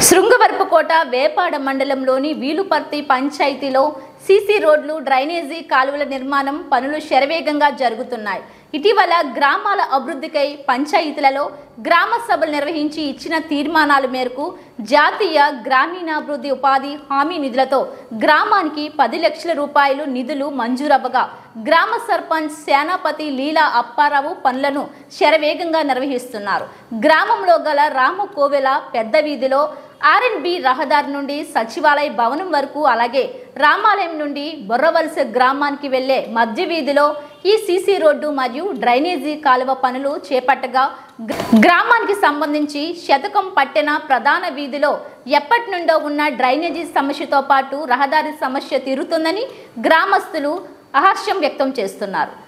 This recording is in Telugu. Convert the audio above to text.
శృంగవరపుకోట వేపాడ మండలంలోని వీలుపర్తి పంచాయతీలో సీసీ రోడ్లు డ్రైనేజీ కాలువల నిర్మాణం పనులు శరవేగంగా జరుగుతున్నాయి ఇటీవల గ్రామాల అభివృద్ధికై పంచాయతీలలో గ్రామ సభలు నిర్వహించి ఇచ్చిన తీర్మానాల మేరకు జాతీయ గ్రామీణాభివృద్ధి ఉపాధి హామీ నిధులతో గ్రామానికి పది లక్షల రూపాయలు నిధులు మంజూరవ్వగా గ్రామ సర్పంచ్ సేనాపతి లీలా అప్పారావు పనులను శరవేగంగా నిర్వహిస్తున్నారు గ్రామంలో గల రామ కోవెల పెద్ద వీధిలో ఆర్ఎన్బి రహదారి నుండి సచివాలయ భవనం వరకు అలాగే రామాలయం నుండి బొర్రవలస గ్రామానికి వెళ్లే మధ్య వీధిలో ఈ సీసీ రోడ్డు మరియు డ్రైనేజీ కాలువ పనులు చేపట్టగా గ్ర- గ్రామానికి సంబంధించి శతకం పట్టిన ప్రధాన వీధిలో ఎప్పటి నుండో ఉన్న డ్రైనేజీ సమస్యతో పాటు రహదారి సమస్య తీరుతుందని గ్రామస్తులు అహర్షం వ్యక్తం చేస్తున్నారు